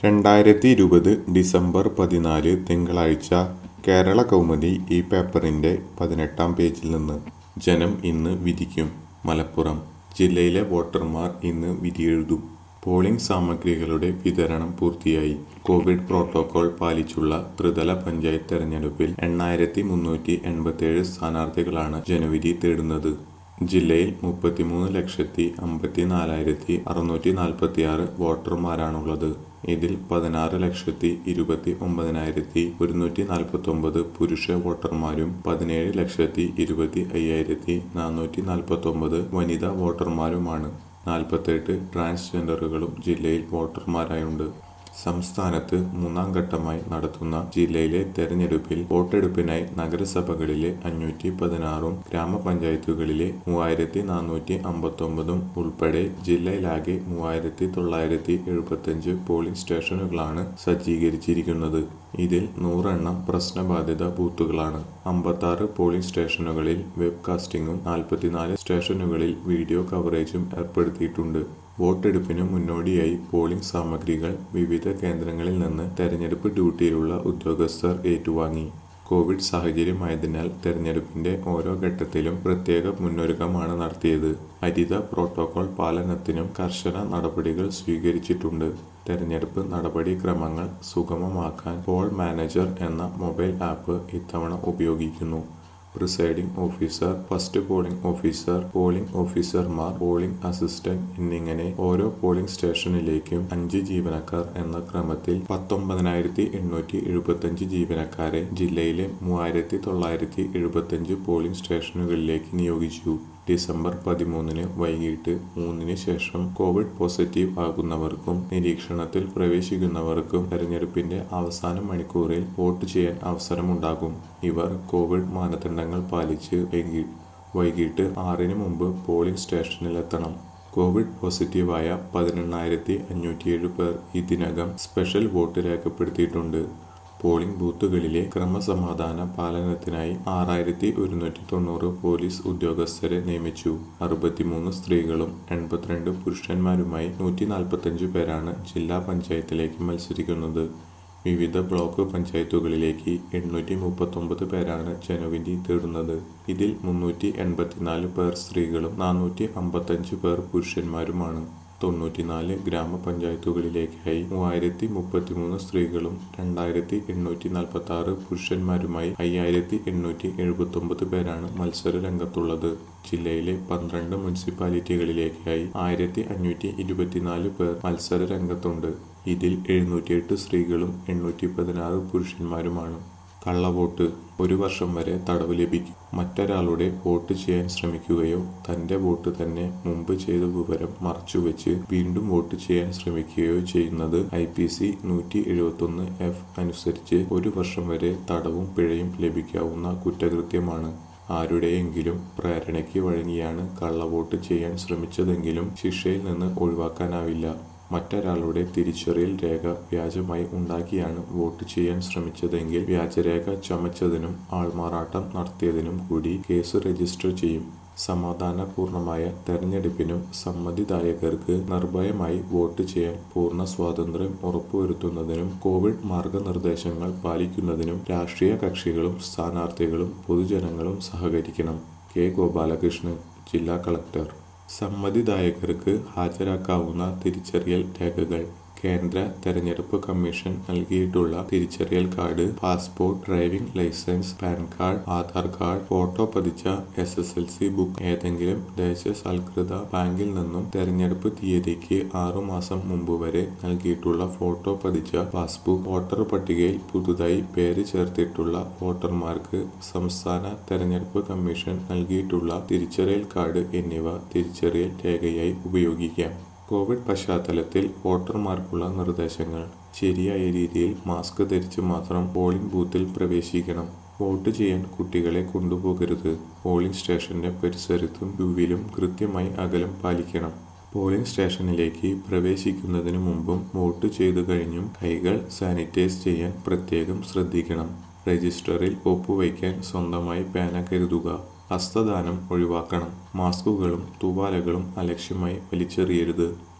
രണ്ടായിരത്തി ഇരുപത് ഡിസംബർ പതിനാല് തിങ്കളാഴ്ച കേരള കൗമുദി ഈ പേപ്പറിന്റെ പതിനെട്ടാം പേജിൽ നിന്ന് ജനം ഇന്ന് വിധിക്കും മലപ്പുറം ജില്ലയിലെ വോട്ടർമാർ ഇന്ന് വിധിയെഴുതും പോളിംഗ് സാമഗ്രികളുടെ വിതരണം പൂർത്തിയായി കോവിഡ് പ്രോട്ടോകോൾ പാലിച്ചുള്ള ത്രിതല പഞ്ചായത്ത് തെരഞ്ഞെടുപ്പിൽ എണ്ണായിരത്തി മുന്നൂറ്റി എൺപത്തിയേഴ് സ്ഥാനാർത്ഥികളാണ് ജനവിധി തേടുന്നത് ജില്ലയിൽ മുപ്പത്തിമൂന്ന് ലക്ഷത്തി അമ്പത്തി നാലായിരത്തി അറുന്നൂറ്റി നാൽപ്പത്തി ആറ് വോട്ടർമാരാണുള്ളത് ഇതിൽ പതിനാറ് ലക്ഷത്തി ഇരുപത്തി ഒമ്പതിനായിരത്തി ഒരുന്നൂറ്റി നാൽപ്പത്തി ഒമ്പത് പുരുഷ വോട്ടർമാരും പതിനേഴ് ലക്ഷത്തി ഇരുപത്തി അയ്യായിരത്തി നാനൂറ്റി നാൽപ്പത്തി ഒമ്പത് വനിതാ വോട്ടർമാരുമാണ് നാൽപ്പത്തെട്ട് ട്രാൻസ്ജെൻഡറുകളും ജില്ലയിൽ വോട്ടർമാരായുണ്ട് സംസ്ഥാനത്ത് മൂന്നാം ഘട്ടമായി നടത്തുന്ന ജില്ലയിലെ തെരഞ്ഞെടുപ്പിൽ വോട്ടെടുപ്പിനായി നഗരസഭകളിലെ അഞ്ഞൂറ്റി പതിനാറും ഗ്രാമപഞ്ചായത്തുകളിലെ മൂവായിരത്തി നാനൂറ്റി അമ്പത്തൊമ്പതും ഉൾപ്പെടെ ജില്ലയിലാകെ മൂവായിരത്തി തൊള്ളായിരത്തി എഴുപത്തഞ്ച് പോളിംഗ് സ്റ്റേഷനുകളാണ് സജ്ജീകരിച്ചിരിക്കുന്നത് ഇതിൽ നൂറെണ്ണം പ്രശ്നബാധിത ബൂത്തുകളാണ് അമ്പത്താറ് പോളിംഗ് സ്റ്റേഷനുകളിൽ വെബ് കാസ്റ്റിംഗും നാൽപ്പത്തിനാല് സ്റ്റേഷനുകളിൽ വീഡിയോ കവറേജും ഏർപ്പെടുത്തിയിട്ടുണ്ട് വോട്ടെടുപ്പിന് മുന്നോടിയായി പോളിംഗ് സാമഗ്രികൾ വിവിധ കേന്ദ്രങ്ങളിൽ നിന്ന് തെരഞ്ഞെടുപ്പ് ഡ്യൂട്ടിയിലുള്ള ഉദ്യോഗസ്ഥർ ഏറ്റുവാങ്ങി കോവിഡ് സാഹചര്യമായതിനാൽ തെരഞ്ഞെടുപ്പിന്റെ ഓരോ ഘട്ടത്തിലും പ്രത്യേക മുന്നൊരുക്കമാണ് നടത്തിയത് ഹരിത പ്രോട്ടോകോൾ പാലനത്തിനും കർശന നടപടികൾ സ്വീകരിച്ചിട്ടുണ്ട് തെരഞ്ഞെടുപ്പ് നടപടിക്രമങ്ങൾ സുഗമമാക്കാൻ പോൾ മാനേജർ എന്ന മൊബൈൽ ആപ്പ് ഇത്തവണ ഉപയോഗിക്കുന്നു presiding officer first polling officer polling ഓഫീസർമാർ പോളിംഗ് അസിസ്റ്റന്റ് എന്നിങ്ങനെ ഓരോ പോളിംഗ് സ്റ്റേഷനിലേക്കും അഞ്ച് ജീവനക്കാർ എന്ന ക്രമത്തിൽ പത്തൊമ്പതിനായിരത്തി എണ്ണൂറ്റി എഴുപത്തഞ്ച് ജീവനക്കാരെ ജില്ലയിലെ മൂവായിരത്തി തൊള്ളായിരത്തി എഴുപത്തഞ്ച് പോളിംഗ് സ്റ്റേഷനുകളിലേക്ക് നിയോഗിച്ചു ഡിസംബർ പതിമൂന്നിന് വൈകിട്ട് മൂന്നിന് ശേഷം കോവിഡ് പോസിറ്റീവ് ആകുന്നവർക്കും നിരീക്ഷണത്തിൽ പ്രവേശിക്കുന്നവർക്കും തെരഞ്ഞെടുപ്പിന്റെ അവസാന മണിക്കൂറിൽ വോട്ട് ചെയ്യാൻ അവസരമുണ്ടാകും ഇവർ കോവിഡ് മാനദണ്ഡങ്ങൾ പാലിച്ച് വൈകി വൈകിട്ട് ആറിന് മുമ്പ് പോളിംഗ് സ്റ്റേഷനിലെത്തണം കോവിഡ് പോസിറ്റീവായ പതിനെണ്ണായിരത്തി അഞ്ഞൂറ്റിയേഴ് പേർ ഇതിനകം സ്പെഷ്യൽ വോട്ട് രേഖപ്പെടുത്തിയിട്ടുണ്ട് പോളിംഗ് ബൂത്തുകളിലെ ക്രമസമാധാന പാലനത്തിനായി ആറായിരത്തി ഒരുന്നൂറ്റി തൊണ്ണൂറ് പോലീസ് ഉദ്യോഗസ്ഥരെ നിയമിച്ചു അറുപത്തിമൂന്ന് സ്ത്രീകളും എൺപത്തിരണ്ട് പുരുഷന്മാരുമായി നൂറ്റി നാൽപ്പത്തഞ്ച് പേരാണ് ജില്ലാ പഞ്ചായത്തിലേക്ക് മത്സരിക്കുന്നത് വിവിധ ബ്ലോക്ക് പഞ്ചായത്തുകളിലേക്ക് എണ്ണൂറ്റി മുപ്പത്തൊമ്പത് പേരാണ് ജനവിധി തേടുന്നത് ഇതിൽ മുന്നൂറ്റി എൺപത്തിനാല് പേർ സ്ത്രീകളും നാനൂറ്റി അമ്പത്തഞ്ച് പേർ പുരുഷന്മാരുമാണ് തൊണ്ണൂറ്റിനാല് ഗ്രാമപഞ്ചായത്തുകളിലേക്കായി മൂവായിരത്തി മുപ്പത്തിമൂന്ന് സ്ത്രീകളും രണ്ടായിരത്തി എണ്ണൂറ്റി നാൽപ്പത്തി ആറ് പുരുഷന്മാരുമായി അയ്യായിരത്തി എണ്ണൂറ്റി എഴുപത്തി ഒമ്പത് പേരാണ് മത്സര രംഗത്തുള്ളത് ജില്ലയിലെ പന്ത്രണ്ട് മുനിസിപ്പാലിറ്റികളിലേക്കായി ആയിരത്തി അഞ്ഞൂറ്റി ഇരുപത്തിനാല് പേർ മത്സര രംഗത്തുണ്ട് ഇതിൽ എഴുന്നൂറ്റിയെട്ട് സ്ത്രീകളും എണ്ണൂറ്റി പതിനാറ് പുരുഷന്മാരുമാണ് കള്ളവോട്ട് ഒരു വർഷം വരെ തടവ് ലഭിക്കും മറ്റൊരാളുടെ വോട്ട് ചെയ്യാൻ ശ്രമിക്കുകയോ തന്റെ വോട്ട് തന്നെ മുമ്പ് ചെയ്ത വിവരം മറച്ചുവെച്ച് വീണ്ടും വോട്ട് ചെയ്യാൻ ശ്രമിക്കുകയോ ചെയ്യുന്നത് ഐ പി സി നൂറ്റി എഴുപത്തൊന്ന് എഫ് അനുസരിച്ച് ഒരു വർഷം വരെ തടവും പിഴയും ലഭിക്കാവുന്ന കുറ്റകൃത്യമാണ് ആരുടെയെങ്കിലും പ്രേരണയ്ക്ക് വഴങ്ങിയാണ് കള്ളവോട്ട് ചെയ്യാൻ ശ്രമിച്ചതെങ്കിലും ശിക്ഷയിൽ നിന്ന് ഒഴിവാക്കാനാവില്ല മറ്റൊരാളുടെ തിരിച്ചറിയൽ രേഖ വ്യാജമായി ഉണ്ടാക്കിയാണ് വോട്ട് ചെയ്യാൻ ശ്രമിച്ചതെങ്കിൽ വ്യാജരേഖ ചമച്ചതിനും ആൾമാറാട്ടം നടത്തിയതിനും കൂടി കേസ് രജിസ്റ്റർ ചെയ്യും സമാധാനപൂർണമായ തെരഞ്ഞെടുപ്പിനും സമ്മതിദായകർക്ക് നിർഭയമായി വോട്ട് ചെയ്യാൻ പൂർണ്ണ സ്വാതന്ത്ര്യം ഉറപ്പുവരുത്തുന്നതിനും കോവിഡ് മാർഗനിർദ്ദേശങ്ങൾ പാലിക്കുന്നതിനും രാഷ്ട്രീയ കക്ഷികളും സ്ഥാനാർത്ഥികളും പൊതുജനങ്ങളും സഹകരിക്കണം കെ ഗോപാലകൃഷ്ണൻ ജില്ലാ കളക്ടർ സമ്മതിദായകർക്ക് ഹാജരാക്കാവുന്ന തിരിച്ചറിയൽ രേഖകൾ കേന്ദ്ര തെരഞ്ഞെടുപ്പ് കമ്മീഷൻ നൽകിയിട്ടുള്ള തിരിച്ചറിയൽ card passport driving licence PAN card Aadhaar card photo പതിച്ച S S L C book ഏതെങ്കിലും ദേശസാൽകൃത ബാങ്കിൽ നിന്നും തെരഞ്ഞെടുപ്പ് തീയതിക്ക് ആറുമാസം മുമ്പ് വരെ നൽകിയിട്ടുള്ള ഫോട്ടോ പതിച്ച പാസ്ബുക്ക് വോട്ടർ പട്ടികയിൽ പുതുതായി പേര് ചേർത്തിട്ടുള്ള വോട്ടർമാർക്ക് സംസ്ഥാന തെരഞ്ഞെടുപ്പ് കമ്മീഷൻ നൽകിയിട്ടുള്ള തിരിച്ചറിയൽ കാർഡ് എന്നിവ തിരിച്ചറിയൽ രേഖയായി ഉപയോഗിക്കാം കോവിഡ് പശ്ചാത്തലത്തിൽ വോട്ടർമാർക്കുള്ള നിർദ്ദേശങ്ങൾ ശരിയായ രീതിയിൽ മാസ്ക് ധരിച്ച് മാത്രം പോളിംഗ് ബൂത്തിൽ പ്രവേശിക്കണം വോട്ട് ചെയ്യാൻ കുട്ടികളെ കൊണ്ടുപോകരുത് പോളിംഗ് സ്റ്റേഷന്റെ പരിസരത്തും ക്യൂവിലും കൃത്യമായി അകലം പാലിക്കണം പോളിംഗ് സ്റ്റേഷനിലേക്ക് പ്രവേശിക്കുന്നതിന് മുമ്പും വോട്ട് ചെയ്തു കഴിഞ്ഞും കൈകൾ സാനിറ്റൈസ് ചെയ്യാൻ പ്രത്യേകം ശ്രദ്ധിക്കണം രജിസ്റ്ററിൽ ഒപ്പുവയ്ക്കാൻ സ്വന്തമായി പേന കരുതുക ഹസ്തദാനം ഒഴിവാക്കണം മാസ്കുകളും തൂവാലകളും അലക്ഷ്യമായി വലിച്ചെറിയരുത്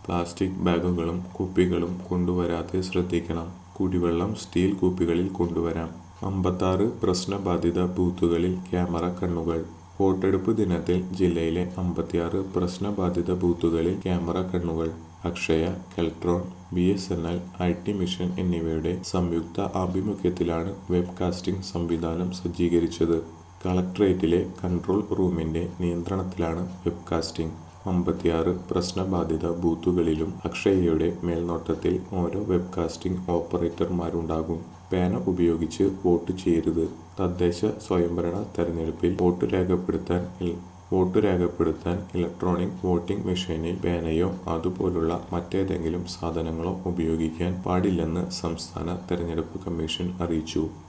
പ്ലാസ്റ്റിക് ബാഗുകളും കുപ്പികളും കൊണ്ടുവരാതെ ശ്രദ്ധിക്കണം കുടിവെള്ളം സ്റ്റീൽ കുപ്പികളിൽ കൊണ്ടുവരാം അമ്പത്താറ് പ്രശ്നബാധിത ബൂത്തുകളിൽ ക്യാമറ കണ്ണുകൾ വോട്ടെടുപ്പ് ദിനത്തിൽ ജില്ലയിലെ അമ്പത്തിയാറ് പ്രശ്നബാധിത ബൂത്തുകളിൽ ക്യാമറ കണ്ണുകൾ Akshaya Keltron B S N L I T mission എന്നിവയുടെ സംയുക്ത ആഭിമുഖ്യത്തിലാണ് വെബ് കാസ്റ്റിംഗ് സംവിധാനം സജ്ജീകരിച്ചത് കളക്ട്രേറ്റിലെ കൺട്രോൾ റൂമിന്റെ നിയന്ത്രണത്തിലാണ് വെബ് കാസ്റ്റിംഗ് അമ്പത്തിയാറ് പ്രശ്നബാധിത ബൂത്തുകളിലും അക്ഷയയുടെ മേൽനോട്ടത്തിൽ ഓരോ വെബ് കാസ്റ്റിംഗ് ഓപ്പറേറ്റർമാരുണ്ടാകും പേന ഉപയോഗിച്ച് വോട്ട് ചെയ്യരുത് തദ്ദേശ സ്വയംഭരണ തെരഞ്ഞെടുപ്പിൽ വോട്ട് രേഖപ്പെടുത്താൻ ഇൽ- വോട്ട് രേഖപ്പെടുത്താൻ ഇലക്ട്രോണിക് വോട്ടിംഗ് മെഷീനിൽ പേനയോ അതുപോലുള്ള മറ്റേതെങ്കിലും സാധനങ്ങളോ ഉപയോഗിക്കാൻ പാടില്ലെന്ന് സംസ്ഥാന തെരഞ്ഞെടുപ്പ് കമ്മീഷൻ അറിയിച്ചു